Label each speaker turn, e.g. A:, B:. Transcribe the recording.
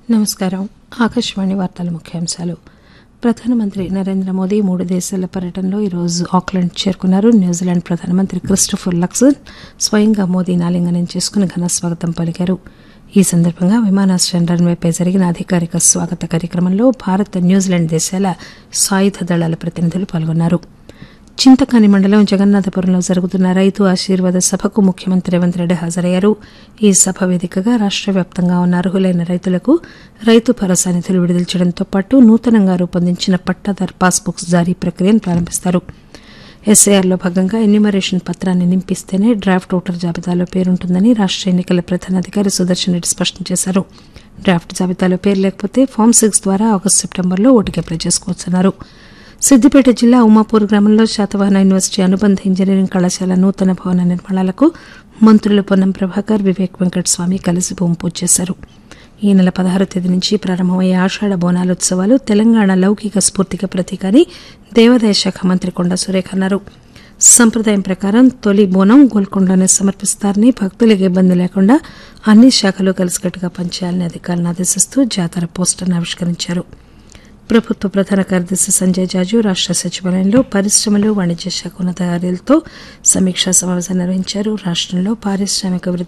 A: నమస్కారం ఆకాశవాణి వార్తల ముఖ్యాంశాలు ప్రధానమంత్రి నరేంద్ర మోదీ మూడు దేశాల పర్యటనలో ఈరోజు ఆక్లాండ్ చేరుకున్నారు న్యూజిలాండ్ ప్రధానమంత్రి క్రిస్టోఫర్ లక్సన్ స్వయంగా మోదీని ఆలింగనం చేసుకుని ఘన స్వాగతం పలికారు ఈ సందర్భంగా విమానాశ్రయం రన్వేపై జరిగిన అధికారిక స్వాగత కార్యక్రమంలో భారత్ న్యూజిలాండ్ దేశాల సాయుధ దళాల ప్రతినిధులు పాల్గొన్నారు చింతకాని మండలం జగన్నాథపురంలో జరుగుతున్న రైతు ఆశీర్వాద సభకు ముఖ్యమంత్రి రేవంత్ రెడ్డి హాజరయ్యారు ఈ సభ వేదికగా రాష్ట వ్యాప్తంగా ఉన్న అర్హులైన రైతులకు రైతు భరోసా నిధులు విడుదల చేయడంతో పాటు నూతనంగా రూపొందించిన పట్టాదార్ పాస్ బుక్స్ జారీ ప్రక్రియను ప్రారంభిస్తారు ఎస్ఐఆర్లో భాగంగా ఎన్యూమరేషన్ పత్రాన్ని నింపిస్తేనే డ్రాఫ్ట్ ఓటర్ జాబితాలో పేరుంటుందని రాష్ట ఎన్నికల ప్రధానాధికారి సుదర్శన్ రెడ్డి స్పష్టం చేశారు డ్రాఫ్ట్ జాబితాలో పేరు లేకపోతే ఫామ్ సిక్స్ ద్వారా ఆగస్టు సెప్టెంబర్లో ఓటుకి అప్లై చేసుకోవచ్చన్నారు సిద్దిపేట జిల్లా ఉమాపూర్ గ్రామంలో శాతవాహన యూనివర్సిటీ అనుబంధ ఇంజనీరింగ్ కళాశాల నూతన భవన నిర్మాణాలకు మంత్రులు పొన్నం ప్రభాకర్ వివేక్ వెంకటస్వామి కలిసి భూమి పూజ చేశారు ఈ నెల పదహారు తేదీ నుంచి ప్రారంభమయ్యే ఆషాఢ బోనాలోత్సవాలు తెలంగాణ లౌకిక స్ఫూర్తికి ప్రతీక అని దేవాదాయ శాఖ మంత్రి కొండా సురేఖ అన్నారు సంప్రదాయం ప్రకారం తొలి బోనం గోల్కొండలోనే సమర్పిస్తారని భక్తులకు ఇబ్బంది లేకుండా అన్ని శాఖలు కలిసికట్టుగా పనిచేయాలని అధికారులను ఆదేశిస్తూ జాతర పోస్టర్ను ఆవిష్కరించారు ప్రభుత్వ ప్రధాన కార్యదర్శి సంజయ్ జాజు రాష్ట సచివాలయంలో పరిశ్రమలు వాణిజ్య శాఖ ఉన్నతాధికారులతో సమీక్షా సమావేశం నిర్వహించారు రాష్టంలో పారిశ్రామిక